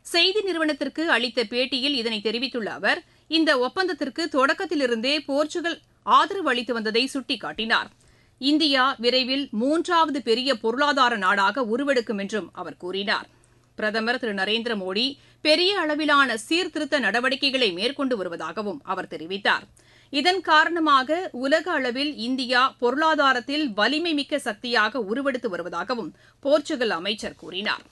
செய்தி நிறுவனத்திற்கு அளித்த பேட்டியில் இதனை தெரிவித்துள்ள அவர் இந்த ஒப்பந்தத்திற்கு தொடக்கத்திலிருந்தே போர்ச்சுகல் ஆதரவு அளித்து வந்ததை சுட்டிக்காட்டினார் இந்தியா விரைவில் மூன்றாவது பெரிய பொருளாதார நாடாக உருவெடுக்கும் என்றும் அவர் கூறினார் பிரதமர் திரு நரேந்திர மோடி பெரிய அளவிலான சீர்திருத்த நடவடிக்கைகளை மேற்கொண்டு வருவதாகவும் அவர் தெரிவித்தார் இதன் காரணமாக உலக அளவில் இந்தியா பொருளாதாரத்தில் வலிமை மிக்க சக்தியாக உருவெடுத்து வருவதாகவும் போர்ச்சுகல் அமைச்சர் கூறினார்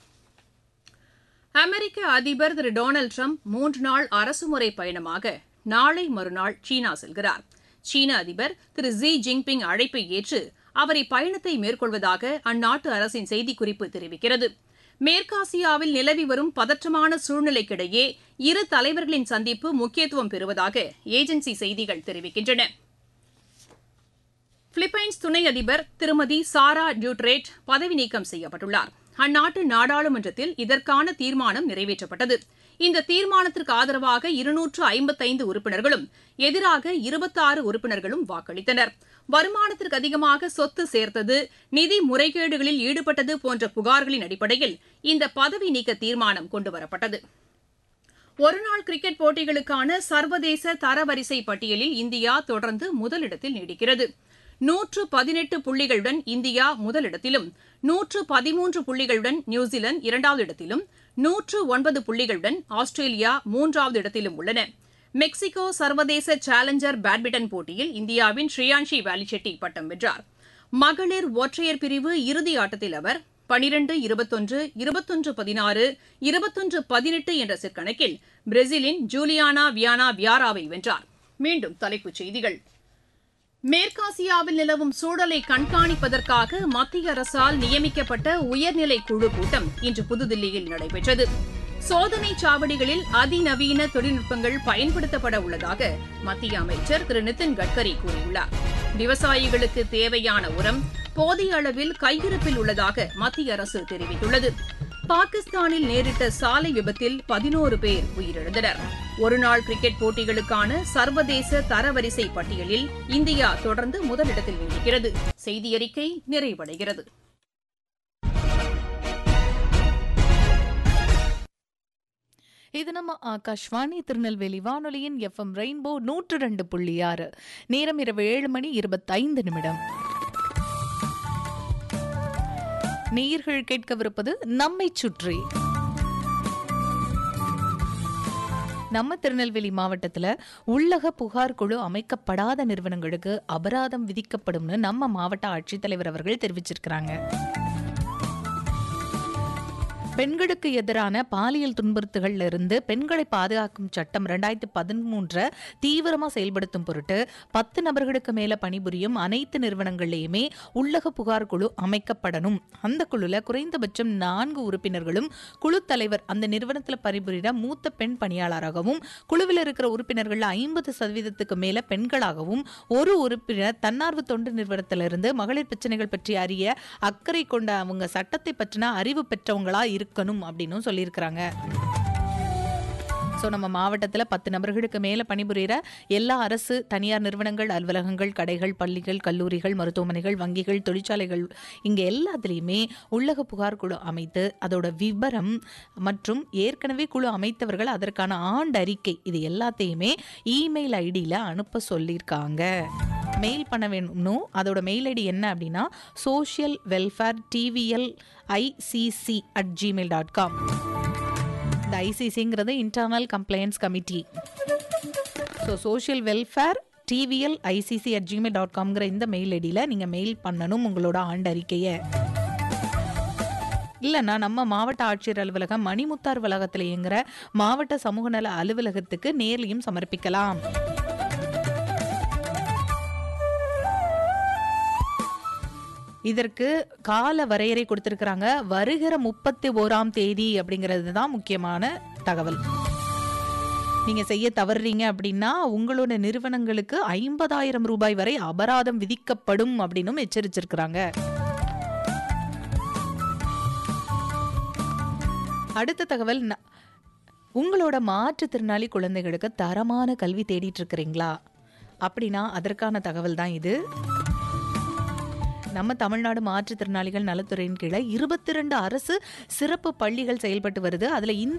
அமெரிக்க அதிபர் திரு டொனால்டு ட்ரம்ப் மூன்று நாள் அரசுமுறை பயணமாக நாளை மறுநாள் சீனா செல்கிறார் சீன அதிபர் திரு ஜி ஜின்பிங் அழைப்பை ஏற்று அவர் இப்பயணத்தை மேற்கொள்வதாக அந்நாட்டு அரசின் செய்திக்குறிப்பு தெரிவிக்கிறது மேற்காசியாவில் நிலவி வரும் பதற்றமான சூழ்நிலைக்கிடையே இரு தலைவர்களின் சந்திப்பு முக்கியத்துவம் பெறுவதாக ஏஜென்சி செய்திகள் தெரிவிக்கின்றன பிலிப்பைன்ஸ் துணை அதிபர் திருமதி சாரா டியூட்ரேட் பதவி நீக்கம் செய்யப்பட்டுள்ளார் அந்நாட்டு நாடாளுமன்றத்தில் இதற்கான தீர்மானம் நிறைவேற்றப்பட்டது இந்த தீர்மானத்திற்கு ஆதரவாக இருநூற்று ஐம்பத்தைந்து உறுப்பினர்களும் எதிராக இருபத்தாறு உறுப்பினர்களும் வாக்களித்தனர் வருமானத்திற்கு அதிகமாக சொத்து சேர்த்தது நிதி முறைகேடுகளில் ஈடுபட்டது போன்ற புகார்களின் அடிப்படையில் இந்த பதவி நீக்க தீர்மானம் கொண்டுவரப்பட்டது ஒருநாள் கிரிக்கெட் போட்டிகளுக்கான சர்வதேச தரவரிசை பட்டியலில் இந்தியா தொடர்ந்து முதலிடத்தில் நீடிக்கிறது நூற்று பதினெட்டு புள்ளிகளுடன் இந்தியா முதலிடத்திலும் நூற்று பதிமூன்று புள்ளிகளுடன் நியூசிலாந்து இரண்டாவது இடத்திலும் நூற்று ஒன்பது புள்ளிகளுடன் ஆஸ்திரேலியா மூன்றாவது இடத்திலும் உள்ளன மெக்சிகோ சர்வதேச சேலஞ்சர் பேட்மிண்டன் போட்டியில் இந்தியாவின் ஸ்ரீயான்ஷி வேலிச்செட்டி பட்டம் வென்றார் மகளிர் ஒற்றையர் பிரிவு இறுதி ஆட்டத்தில் அவர் பனிரெண்டு இருபத்தொன்று இருபத்தொன்று பதினாறு இருபத்தொன்று பதினெட்டு என்ற செட் கணக்கில் பிரேசிலின் ஜூலியானா வியானா வியாராவை வென்றார் மீண்டும் தலைப்புச் செய்திகள் மேற்காசியாவில் நிலவும் சூழலை கண்காணிப்பதற்காக மத்திய அரசால் நியமிக்கப்பட்ட உயர்நிலை குழு கூட்டம் இன்று புதுதில்லியில் நடைபெற்றது சோதனை சாவடிகளில் அதிநவீன தொழில்நுட்பங்கள் பயன்படுத்தப்பட உள்ளதாக மத்திய அமைச்சர் திரு நிதின் கட்கரி கூறியுள்ளார் விவசாயிகளுக்கு தேவையான உரம் போதிய அளவில் கையிருப்பில் உள்ளதாக மத்திய அரசு தெரிவித்துள்ளது பாகிஸ்தானில் நேரிட்ட சாலை விபத்தில் பதினோரு பேர் உயிரிழந்தனர் ஒருநாள் கிரிக்கெட் போட்டிகளுக்கான சர்வதேச தரவரிசை பட்டியலில் இந்தியா தொடர்ந்து முதலிடத்தில் நீடிக்கிறது செய்தியறிக்கை நிறைவடைகிறது இது நம்ம ஆகாஷ்வாணி திருநெல்வேலி வானொலியின் எஃப்எம் ரெயின்போ நூற்று ரெண்டு புள்ளி ஆறு நேரம் இரவு ஏழு மணி இருபத்தைந்து நிமிடம் நேயர்கள் கேட்கவிருப்பது நம்மை சுற்றி நம்ம திருநெல்வேலி மாவட்டத்தில் உள்ளக புகார் குழு அமைக்கப்படாத நிறுவனங்களுக்கு அபராதம் விதிக்கப்படும்னு நம்ம மாவட்ட ஆட்சித்தலைவர் அவர்கள் தெரிவிச்சிருக்கிறாங்க பெண்களுக்கு எதிரான பாலியல் துன்புறுத்துகள்ல இருந்து பெண்களை பாதுகாக்கும் சட்டம் ரெண்டாயிரத்தி பதிமூன்றை தீவிரமா செயல்படுத்தும் பொருட்டு பத்து நபர்களுக்கு மேல பணிபுரியும் அனைத்து நிறுவனங்கள்லயுமே உள்ளக புகார் குழு அமைக்கப்படணும் அந்த குழுல குறைந்தபட்சம் நான்கு உறுப்பினர்களும் குழு தலைவர் அந்த நிறுவனத்துல பணிபுரிகிற மூத்த பெண் பணியாளராகவும் குழுவில் இருக்கிற உறுப்பினர்கள் ஐம்பது சதவீதத்துக்கு மேல பெண்களாகவும் ஒரு உறுப்பினர் தன்னார்வ தொண்டு நிறுவனத்திலிருந்து மகளிர் பிரச்சனைகள் பற்றி அறிய அக்கறை கொண்ட அவங்க சட்டத்தை பற்றின அறிவு பெற்றவங்களா இருக்கணும் அப்படின்னு சொல்லியிருக்கிறாங்க ஸோ நம்ம மாவட்டத்தில் பத்து நபர்களுக்கு மேலே பணிபுரிகிற எல்லா அரசு தனியார் நிறுவனங்கள் அலுவலகங்கள் கடைகள் பள்ளிகள் கல்லூரிகள் மருத்துவமனைகள் வங்கிகள் தொழிற்சாலைகள் இங்கே எல்லாத்துலேயுமே உள்ளக புகார் குழு அமைத்து அதோட விவரம் மற்றும் ஏற்கனவே குழு அமைத்தவர்கள் அதற்கான ஆண்டறிக்கை இது எல்லாத்தையுமே இமெயில் ஐடியில் அனுப்ப சொல்லியிருக்காங்க மெயில் பண்ண வேணும்னும் அதோட மெயில் ஐடி என்ன அப்படின்னா social welfare TVL ICC at Gmail dot com இந்த ஐசிசிங்கிறது internal complaints committee so social welfare TVL ICC at Gmail dot காம்ங்கிற இந்த மெயில் ஐடியில் நீங்கள் மெயில் பண்ணணும் உங்களோட ஆண்டறிக்கையை இல்லைன்னா நம்ம மாவட்ட ஆட்சியர் அலுவலகம் மணிமுத்தார் வளாகத்தில் இயங்குற மாவட்ட சமூக நல அலுவலகத்துக்கு நேர்லையும் சமர்ப்பிக்கலாம் இதற்கு கால வரையறை கொடுத்திருக்கிறாங்க வருகிற முப்பத்தி ஓராம் தேதி அப்படிங்கிறது தான் முக்கியமான தகவல் நீங்க செய்ய தவறுறீங்க அப்படின்னா உங்களோட நிறுவனங்களுக்கு ஐம்பதாயிரம் ரூபாய் வரை அபராதம் விதிக்கப்படும் அப்படின்னும் எச்சரிச்சிருக்கிறாங்க அடுத்த தகவல் ந- உங்களோட மாற்றுத்திறனாளி குழந்தைகளுக்கு தரமான கல்வி தேடிட்டு இருக்கிறீங்களா அப்படின்னா அதற்கான தகவல் தான் இது நம்ம தமிழ்நாடு மாற்றுத்திறனாளிகள் நலத்துறையின் கீழே இருபத்தி ரெண்டு அரசு சிறப்பு பள்ளிகள் செயல்பட்டு வருது அதுல இந்த